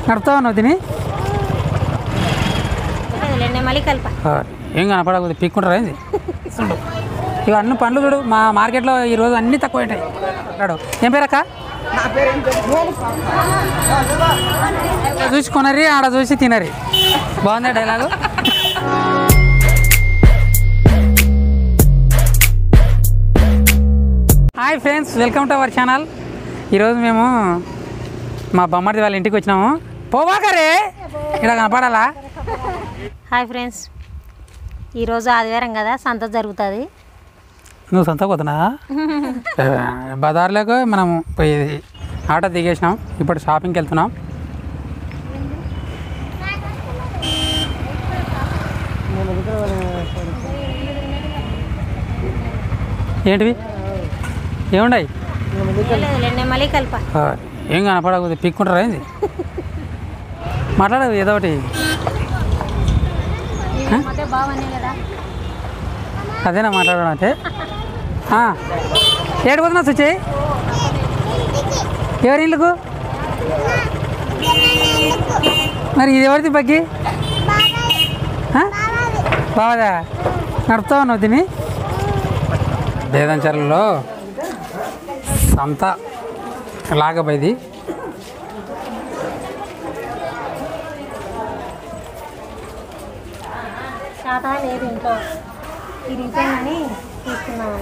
నడుపుతావా నువ్వు తిని నేను మళ్ళీ కలప ఆ, ఏం కనపడకపోతే పీక్కుంటారా ఏంది చూడు. ఇక అన్ని పండ్లు చూడు మా మార్కెట్లో ఈరోజు అన్నీ తక్కువ ఉంటాయి రాడు ఏం పేరు అక్క ఆడ చూసి కొనరి ఆడ చూసి తినరి బాగుందా dialogue hi friends welcome to our channel ఈరోజు మేము మా బొమ్మడి వాళ్ళ ఇంటికి వచ్చినాము పోవాకరే ఇక్కడ కనపడాలా హాయ్ ఫ్రెండ్స్ ఈరోజు ఆదివారం కదా సంత జరుగుతుంది నువ్వు సొంత పోతున్నా బజార్లోకి మనం పోయేది ఆటో దిగేసినాం ఇప్పుడు షాపింగ్కి వెళ్తున్నాం ఏంటివి ఏముండయి నేను మళ్ళీ కలప ఆ, ఏం కనపడకపోతే పీక్కుంటారా ఏంది మాట్లాడదు ఏదో ఒకటి బాగున్నాయి కదా అదేనా మాట్లాడడం అంటే ఆ, ఏడు పోతున్నా సుచి ఎవరి ఇల్లుకు మరి ఇది ఎవరిది బగ్గి ఆ? బావదా నడుపుతావా నువ్వు తిని వేదంచర్లలో సంత లాగబైది శాతం లేదు ఇంట్లో తిరిగిపోయిందని తీసుకున్నామని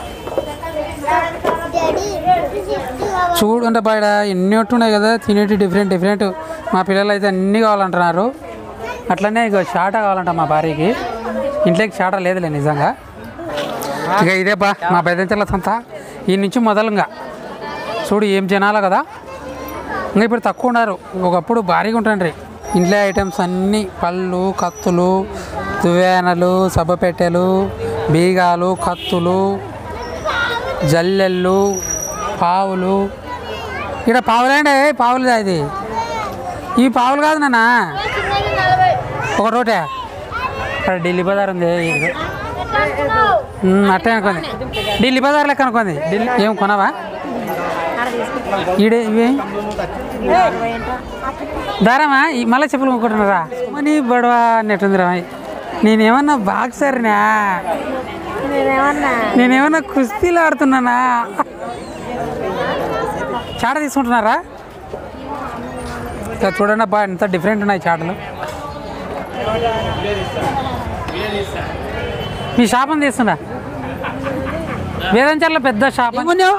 చూడు అంటే బయట ఎన్ని ఉన్నాయి కదా తినేటి డిఫరెంట్ డిఫరెంట్ మా పిల్లలు అయితే అన్నీ కావాలంటున్నారు అట్లనే ఇక షాట కావాలంట మా భార్యకి ఇంట్లోకి షాట లేదులే నిజంగా ఇక ఇదే బా మా పెద్దంచెల సంత ఈ నుంచి మొదలుగా చూడు ఏం జనాలు కదా ఇంకా ఇప్పుడు తక్కువ ఉన్నారు ఒకప్పుడు భారీగా ఉంటుండ్రి ఇంట్లో ఐటమ్స్ అన్నీ పళ్ళు కత్తులు దువ్వానలు సబ్బపెట్టెలు బీగాలు కత్తులు జల్లెళ్ళు పావులు ఇక్కడ పావులేండి పావులు ఇది ఈ పావులు కాదు నాన్న ఒక రోటే ఇక్కడ ఢిల్లీ బజార్ ఉంది ఇది. ఉమ్, అట్టే అనుకుంది ఢిల్లీ బజార్ లెక్క అనుకుంది ఢిల్లీ ఏం కొనవా ఈడే ఇవి దారమా ఈ మళ్ళీ చెప్పులు కొనుక్కుంటున్నారా మనీ బడవా అన్నట్టుందిరా నేనేమన్నా బాక్సర్నా నేనేమన్నా నేనేమన్నా కుస్తీలు ఆడుతున్నానా చాట తీసుకుంటున్నారా ఇక చూడండి అబ్బా ఎంత డిఫరెంట్ ఉన్నాయి చాటలు మీ షాప్ అని తీస్తున్నా వేదంచర్ల పెద్ద షాప్ కొన్నావు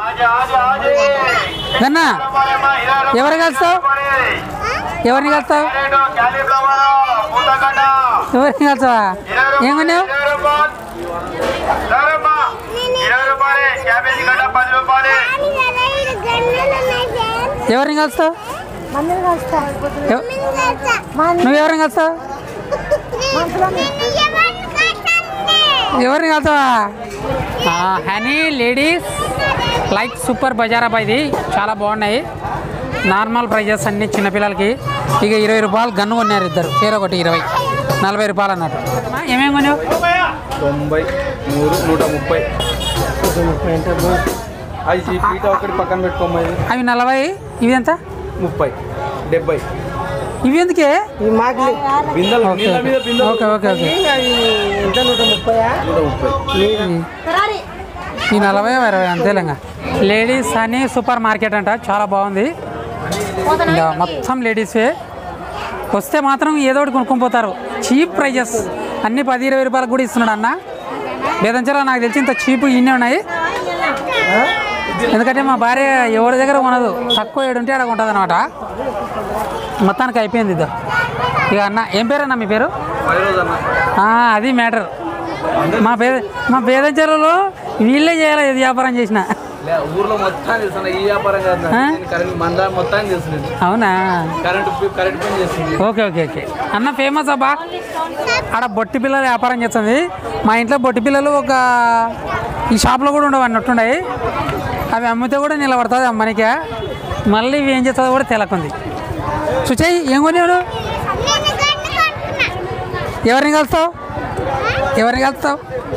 గన్నా ఎవరు కలుస్తావు ఎవరిని కలుస్తావు ఎవరిని కలుస్తావా ఏం కొన్నావు ఎవరిని కలుస్తావు మందులు కలుస్తా ఎవ- నువ్వు ఎవరిని కలుస్తావు ఎవరిని కలుస్తావా హనీ లేడీస్ లైక్ సూపర్ బజారా ఇది చాలా బాగున్నాయి నార్మల్ ప్రైజెస్ అన్ని చిన్నపిల్లలకి ఇక ఇరవై రూపాయలు గన్ను కొన్నారు ఇద్దరు చీర ఒకటి ఇరవై నలభై రూపాయలు అన్నట్టు ఏమేమి కొన్నావు తొంభై నూరు నూట ముప్పై అది ఈ పీట ఒకటి పక్కన పెట్టుకోమది అవి నలభై ఇవి ఎంత ముప్పై డెబ్బై ఇవి ఎందుకే బిందెలు ఓకే నీళ్ళ మీద బిందెలు ఓకే ఓకే ఓకే నూట ముప్పై ఈ నలభై ఇరవై అంతేలేంగా లేడీస్ అని సూపర్ మార్కెట్ అంట చాలా బాగుంది ఇంకా మొత్తం లేడీసే వస్తే మాత్రం ఏదో ఒకటి కొనుక్కొని పోతారు చీప్ ప్రైజెస్ అన్ని పది ఇరవై రూపాయలకు కూడా ఇస్తున్నాడు అన్న బేదంచలో నాకు తెలిసి ఇంత చీప్ ఇన్నే ఉన్నాయి ఎందుకంటే మా భార్య ఎవరి దగ్గర కొనదు తక్కువ ఏడుంటే అక్కడ ఉంటుంది అనమాట మొత్తానికి అయిపోయింది ఇద్దాం ఇక అన్న ఏం పేరు అన్న మీ పేరు పది రోజు అన్న ఆ, అది మ్యాటర్ మా పేద మా పేదంచెరువులో వీళ్ళే చేయాలి ఇది వ్యాపారం చేసిన లే, ఊర్లో మొత్తం తెలుసు ఈ వ్యాపారం కాదు నాకు. ఆ? నేను కరెంట్ మంద మొత్తం తెలుసు నేను అవునా కరెంట్ పి- కరెంట్ పని చేస్తుంది ఓకే ఓకే ఓకే అన్న ఫేమస్ అబ్బా ఆడ బొట్టి పిల్లలు వ్యాపారం చేస్తుంది మా ఇంట్లో బొట్టి పిల్లలు ఒక ఈ షాప్లో కూడా ఉండవు అన్నట్టున్నాయి అవి అమ్మితే కూడా నిలబడుతుంది అమ్మనికే మళ్ళీ ఇవి ఏం చేస్తుందో కూడా తెలకుంది సుచయ్ ఏం కొనేవాడు ఎవరిని కలుస్తావు ఎవరిని కలుస్తావు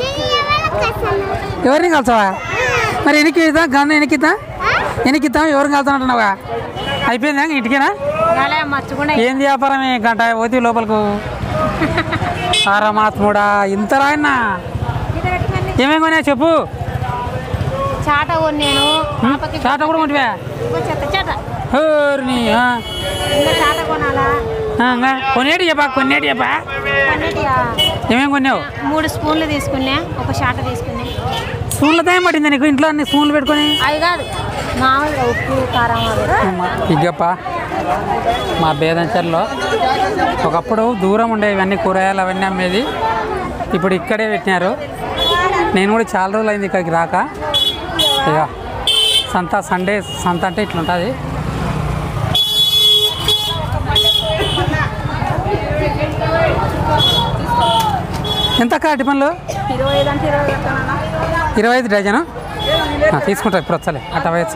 ఎవరిని కలుస్తావా మరి ఎనికి ఇద్దాం గన్ను ఎనికిద్దాం ఎనికిద్దాం ఎవరిని కలుతానంటున్నావా అయిపోయిందా ఇంటికేనా ఇవాళ మర్చకుండా ఏంది వ్యాపారం ఏ గంట పోతే లోపలకు ఆరామాత్ముడా ఇంత రాయన్న ఏమేమి కొన్నా చెప్పు చాట కొన్నాను పాపకి చాట కూడా కొంటివా ఇంకో చెత్త చాట హోర్ని, ఆ. ఇంకా చాట కొనాలా ఆ, ఇంకా కొనేటి చెప్పా కొనేటి చెప్పా కొన్నిటియా? ఏమేమి కొన్నావు మూడు స్పూన్లు తీసుకున్నా ఒక చాట తీసుకున్నా స్పూన్లతో ఏం పట్టింది నీకు ఇంట్లో అన్ని స్పూన్లు పెట్టుకొని అవి కాదు మామూలుగా ఉప్పు కారం అవి ఇగ్గప్ప మా బేదంచర్లో ఒకప్పుడు దూరం ఉండే ఇవన్నీ కూరగాయలు అవన్నీ అమ్మేది ఇప్పుడు ఇక్కడే పెట్టినారు నేను కూడా చాలా రోజులు అయింది ఇక్కడికి రాక ఇక సంత సండే సంత అంటే ఇట్లుంటుంది ఎంత అట్టి పనులు ఇరవై ఐదు అంటే ఇరవై ఇరవై ఐదు డజను ఆ, తీసుకుంటా ఇప్పుడు వచ్చలే అట్ట వయసు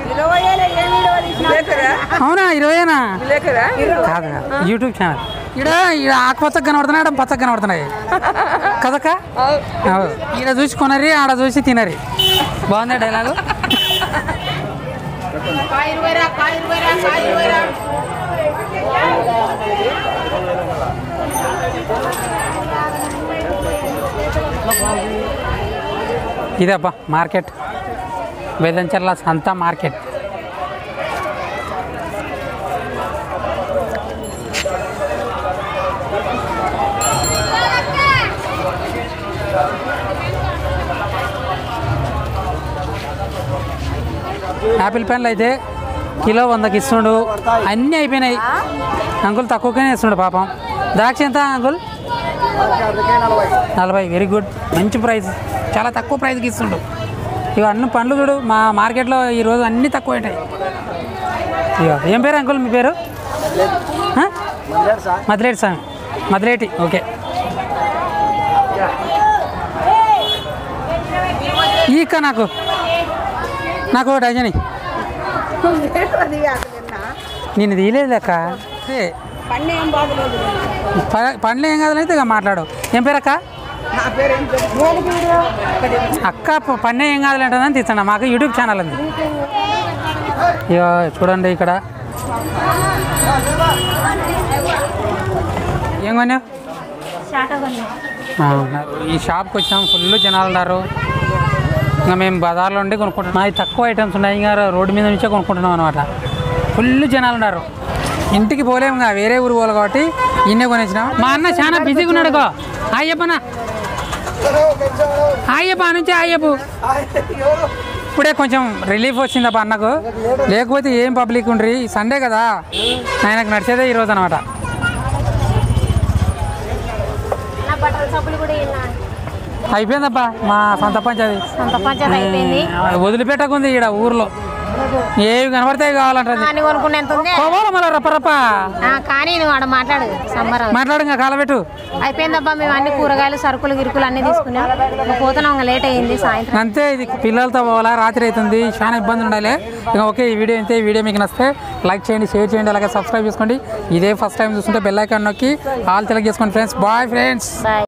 అవునా ఇరవైనా కాదు కాదు. యూట్యూబ్ ఛానల్ ఈడ ఈడ ఆకుపచ్చగా కనబడుతున్నాయి ఆడ పచ్చగా కనబడుతున్నాయి కదక్క అవు. ఈడ చూసి కొనరి ఆడ చూసి తినరి బాగుందా డైలాగు ఇదబ్బా మార్కెట్ వేదంచర్ల సంత మార్కెట్ యాపిల్ పెన్లు అయితే కిలో వందకి ఇస్తుండు అన్నీ అయిపోయినాయి అంకుల్ తక్కువగానే ఇస్తుండు పాపం ద్రాక్ష ఎంత అంకుల్ నలభై వెరీ గుడ్ మంచి ప్రైస్ చాలా తక్కువ ప్రైస్కి ఇస్తుండు ఇక అన్ని పండ్లు చూడు మా మార్కెట్లో ఈరోజు అన్నీ తక్కువ ఉంటాయి ఇక ఏం పేరు అంకుల్ మీ పేరు ఆ? మదిలేటి స్వామి మదిలేటి ఓకే ఈక నాకు నాకు ఓ డజని నేను తీయలేదు లెక్క ఏ, ప- పండ్లు ఏం కాదు అయితే ఇక మాట్లాడు ఏం పేరు అక్క అక్క ప- పన్నే ఏం కాదులే అంటుందని తీస్తాను మాకు యూట్యూబ్ ఛానల్ ఉంది ఇక చూడండి ఇక్కడ ఏం కొన్నావు చాట కొన్నా ఆ, ఈ షాప్కి వచ్చాం ఫుల్ జనాలు ఉన్నారు ఇంకా మేము బజార్లో ఉండి కొనుక్కుంటున్నాం మాది తక్కువ ఐటమ్స్ ఉన్నాయి ఇంకా రోడ్డు మీద నుంచే కొనుక్కుంటున్నాం అనమాట ఫుల్ జనాలు ఉన్నారు ఇంటికి పోలేము ఇంకా వేరే ఊరు పోవాలి కాబట్టి ఇన్నే కొనేసినాం మా అన్న చాలా బిజీగా ఉన్నాడు గో అయ్యప్పనా అయ్యప్ప నుంచి అయ్యప్పు ఇప్పుడే కొంచెం రిలీఫ్ వచ్చింది అప్ప అన్నకు లేకపోతే ఏం పబ్లిక్ ఉండ్రి సండే కదా ఆయనకు నడిచేదే ఈరోజు అనమాట నా బట్టల సబ్బులు కూడా ఇన్నా అయిపోయిందబ్బా మా సొంత పంచాది సొంత పంచాయతీ అయిపోయింది వదిలిపెట్టకుంది ఈడ ఊర్లో ఏవి కనబడతాయి కావాలంటది కానీ కొనుక్కున్న ఎంత ఉంది పోవాలా మళ్ళీ రప్ప రప్ప ఆ, కానీ నువ్వు ఆడ మాట్లాడు సంబరం మాట్లాడు ఇంకా కాలబెట్టు అయిపోయిందబ్బా మేము అన్ని కూరగాయలు సరుకులు గిరుకులు అన్ని తీసుకున్నాం ఇంకా పోతున్నాం ఇంకా లేట్ అయ్యింది సాయంత్రం అంతే ఇది పిల్లలతో పోవాలా రాత్రి అవుతుంది చాలా ఇబ్బంది ఉండాలి ఇంకా ఓకే ఈ వీడియో అయితే ఈ వీడియో మీకు నచ్చితే లైక్ చేయండి షేర్ చేయండి అలాగే సబ్స్క్రైబ్ చేసుకోండి ఇదే ఫస్ట్ టైం చూస్తుంటే బెల్ ఐకాన్ నొక్కి ఆల్ తెలుగు చేసుకోండి ఫ్రెండ్స్ బాయ్ ఫ్రెండ్స్ బాయ్